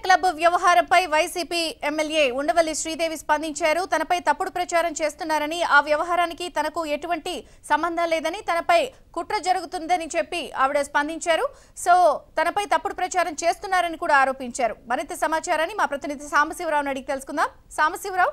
Club వ్యవహారంపై YCP MLA Undavalli Sridevi స్పందించారు తనపై తప్పుడు ప్రచారం చేస్తున్నారని ఆ వ్యవహారానికి తనకు ఎటువంటి సంబంధం లేదని తనపై కుట్ర జరుగుతుందని చెప్పి ఆవిడ స్పందించారు సో తనపై తప్పుడు ప్రచారం చేస్తున్నారని కూడా ఆరోపించారు మరింత సమాచారాన్ని మా ప్రతినిధి సాంబశివరావుని అడిగి తెలుసుకుందాం సాంబశివరావు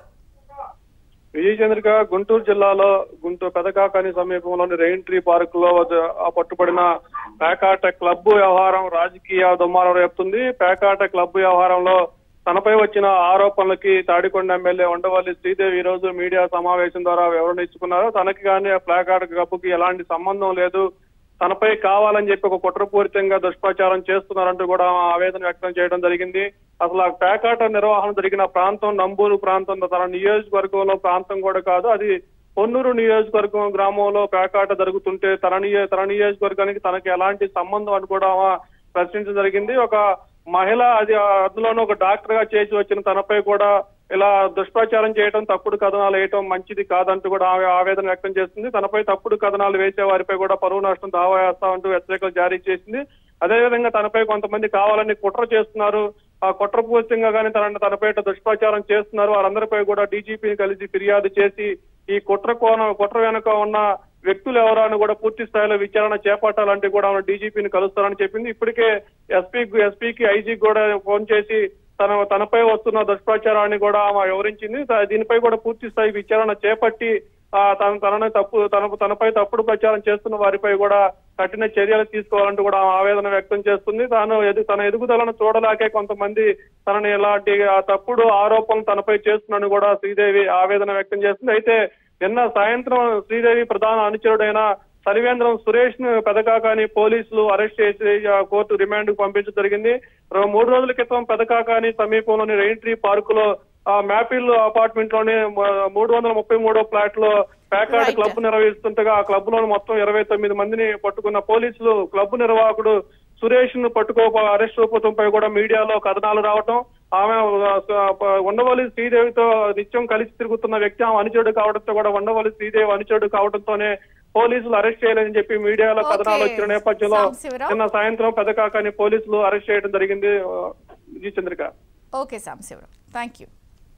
విజయ చంద్రిక గుంటూరు జిల్లాలో గుంటూరు పెదకాకాని సమీపంలోని రెయిన్ ట్రీ పార్క్ లో వద్ద- ఆ పట్టుబడిన పేకాట క్లబ్ వ్యవహారం రాజకీయ దుమారం రేపుతుంది పేకాట క్లబ్ వ్యవహారంలో తనపై వచ్చిన ఆరోపణలకి తాడికొండ ఎమ్మెల్యే ఉండవల్లి శ్రీదేవి ఈ రోజు మీడియా సమావేశం ద్వారా వివరణ ఇచ్చుకున్నారు తనకి కానీ ఆ ప్లాకార్డ్ క్లబ్కి ఎలాంటి సంబంధం లేదు తనపై కావాలని చెప్పి ఒక కుట్రపూరితంగా దుష్ప్రచారం చేస్తున్నారంటూ కూడా ఆమె ఆవేదన వ్యక్తం చేయడం జరిగింది అసలు ఆ పేకాట నిర్వహణ జరిగిన ప్రాంతం నంబూరు ప్రాంతం తన నియోజకవర్గంలో ప్రాంతం కూడా కాదు అది పొన్నూరు నియోజకవర్గం గ్రామంలో పేకాట జరుగుతుంటే తన నియో తన నియోజకవర్గానికి తనకి ఎలాంటి సంబంధం అని కూడా ఆమె ప్రశ్నించడం జరిగింది ఒక మహిళ అది అందులోనూ ఒక డాక్టర్ గా చేసి వచ్చిన తనపై కూడా ఇలా దుష్ప్రచారం చేయడం తప్పుడు కథనాలు వేయటం మంచిది కాదంటూ కూడా ఆమె ఆవేదన వ్యక్తం చేస్తుంది తనపై తప్పుడు కథనాలు వేసే వారిపై కూడా పరువు నష్టం దావా వేస్తామంటూ హెచ్చరికలు జారీ చేసింది అదేవిధంగా తనపై కొంతమంది కావాలని కుట్ర చేస్తున్నారు ఆ కుట్రపూరితంగా కానీ తన తనపై దుష్ప్రచారం చేస్తున్నారు వారందరిపై కూడా డీజీపీని కలిసి ఫిర్యాదు చేసి ఈ కుట్ర కోణం కుట్ర వెనుక ఉన్న వ్యక్తులు ఎవరో అని కూడా పూర్తి స్థాయిలో విచారణ చేపట్టాలంటే కూడా ఆమె డీజీపీని కలుస్తారని చెప్పింది ఇప్పటికే ఎస్పీ ఎస్పీకి ఐజీకి కూడా ఫోన్ చేసి తన తనపై వస్తున్న దుష్ప్రచారాన్ని కూడా ఆమె వివరించింది త- దీనిపై కూడా పూర్తి స్థాయి విచారణ చేపట్టి ఆ, తన తనని తప్పు తన తనపై తప్పుడు ప్రచారం చేస్తున్న వారిపై కూడా కఠిన చర్యలు తీసుకోవాలంటూ కూడా ఆమె ఆవేదన వ్యక్తం చేస్తుంది తాను ఎదు తన ఎదుగుదలను చూడలేకే కొంతమంది తనని ఇలాంటి ఆ తప్పుడు ఆరోపణలు తనపై చేస్తున్నాను కూడా శ్రీదేవి ఆవేదన వ్యక్తం చేస్తుంది అయితే నిన్న సాయంత్రం శ్రీదేవి ప్రధాన అనుచరుడైన సరివేంద్రం సురేష్ ను పెదకాకాని పోలీసులు అరెస్ట్ చేసి ఆ, కోర్టు రిమాండ్ కు పంపించడం జరిగింది రో- మూడు రోజుల క్రితం పెదకాకాని సమీపంలోని రెయిన్ ట్రీ పార్క్ లో ఆ మ్యాపిల్ అపార్ట్మెంట్ లోని మ- మూడు వందల ముప్పై మూడో ఫ్లాట్ లో ప్యాకార్డ్ Right. క్లబ్ నిర్వహిస్తుండగా ఆ క్లబ్ లో మొత్తం ఇరవై తొమ్మిది మందిని పట్టుకున్న పోలీసులు క్లబ్ నిర్వాహకుడు సురేష్ ను పట్టుకో అరెస్ట్ రూపంపై కూడా మీడియాలో కథనాలు రావటం ఆమె ఆ, ఉండవల్లి శ్రీదేవితో నిత్యం కలిసి తిరుగుతున్న వ్యక్తి ఆమె అనుచరుడు కావడంతో కూడా ఉండవల్లి శ్రీదేవి అనుచరుడు కావడంతోనే పోలీసులు అరెస్ట్ చేయాలని చెప్పి మీడియాలో కథనాలు Okay. వచ్చిన నేపథ్యంలో సాంబశివరావు. నిన్న సాయంత్రం పెదకాకాని పోలీసులు అరెస్ట్ చేయడం జరిగింది ఆ, Vijaya Chandrika okay Sambasivarao thank you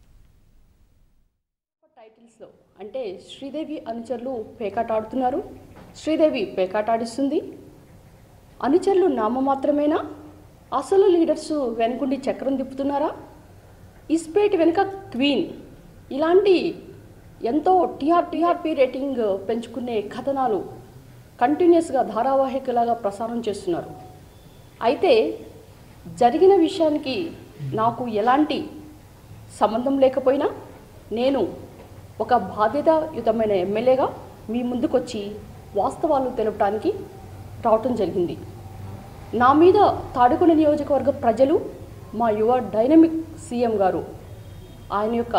టైటిల్స్లో అంటే శ్రీదేవి అనుచరులు పేకాట ఆడుతున్నారు శ్రీదేవి పేకాట ఆడిస్తుంది అనుచరులు నామమాత్రమేనా అసలు లీడర్స్ వెనుకుండి చక్రం తిప్పుతున్నారా ఇస్పేట్ వెనుక క్వీన్ ఇలాంటి ఎంతో టీఆర్ టీఆర్పీ రేటింగ్ పెంచుకునే కథనాలు కంటిన్యూస్గా ధారావాహికలాగా ప్రసారం చేస్తున్నారు అయితే జరిగిన విషయానికి నాకు ఎలాంటి సంబంధం లేకపోయినా నేను ఒక బాధ్యతాయుతమైన ఎమ్మెల్యేగా మీ ముందుకొచ్చి వాస్తవాలు తెలపడానికి రావటం జరిగింది నా మీద తాడుకొండ నియోజకవర్గ ప్రజలు మా యువ డైనమిక్ సీఎం గారు ఆయన యొక్క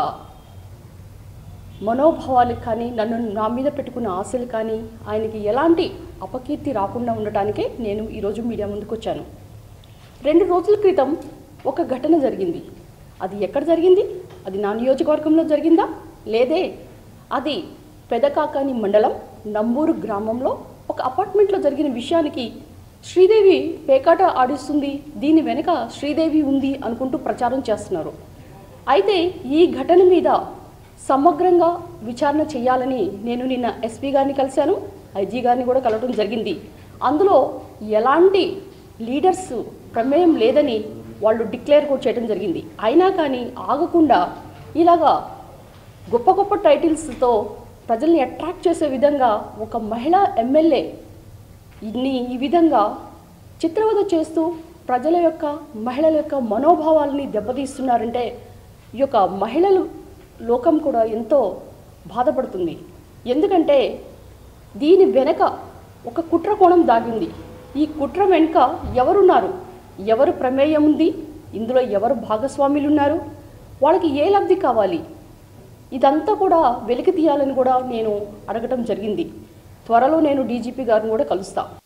మనోభావాలకు కానీ నన్ను నా మీద పెట్టుకున్న ఆశలు కానీ ఆయనకి ఎలాంటి అపకీర్తి రాకుండా ఉండటానికే నేను ఈరోజు మీడియా ముందుకు వచ్చాను రెండు రోజుల క్రితం ఒక ఘటన జరిగింది అది ఎక్కడ జరిగింది అది నా నియోజకవర్గంలో జరిగిందా లేదే అది పెదకాకాని మండలం నంబూరు గ్రామంలో ఒక అపార్ట్మెంట్లో జరిగిన విషయానికి శ్రీదేవి పేకాట ఆడిస్తుంది దీని వెనుక శ్రీదేవి ఉంది అనుకుంటూ ప్రచారం చేస్తున్నారు అయితే ఈ ఘటన మీద సమగ్రంగా విచారణ చేయాలని నేను నిన్న ఎస్పీ గారిని కలిశాను ఐజీ గారిని కూడా కలవడం జరిగింది అందులో ఎలాంటి లీడర్స్ ప్రమేయం లేదని వాళ్ళు డిక్లేర్ కూడా చేయడం జరిగింది అయినా కానీ ఆగకుండా ఇలాగా గొప్ప గొప్ప టైటిల్స్తో ప్రజల్ని అట్రాక్ట్ చేసే విధంగా ఒక మహిళా ఎమ్మెల్యే ఇన్ని ఈ విధంగా చిత్రవద చేస్తూ ప్రజల యొక్క మహిళల యొక్క మనోభావాలని దెబ్బతీస్తున్నారంటే ఈ యొక్క మహిళలు లోకం కూడా ఎంతో బాధపడుతుంది ఎందుకంటే దీని వెనక ఒక కుట్ర కోణం దాగింది ఈ కుట్ర వెనుక ఎవరున్నారు ఎవరు ప్రమేయం ఉంది ఇందులో ఎవరు భాగస్వాములు ఉన్నారు వాళ్ళకి ఏ లబ్ధి కావాలి ఇదంతా కూడా వెలికి తీయాలని కూడా నేను అడగటం జరిగింది త్వరలో నేను డీజీపీ గారిని కూడా కలుస్తా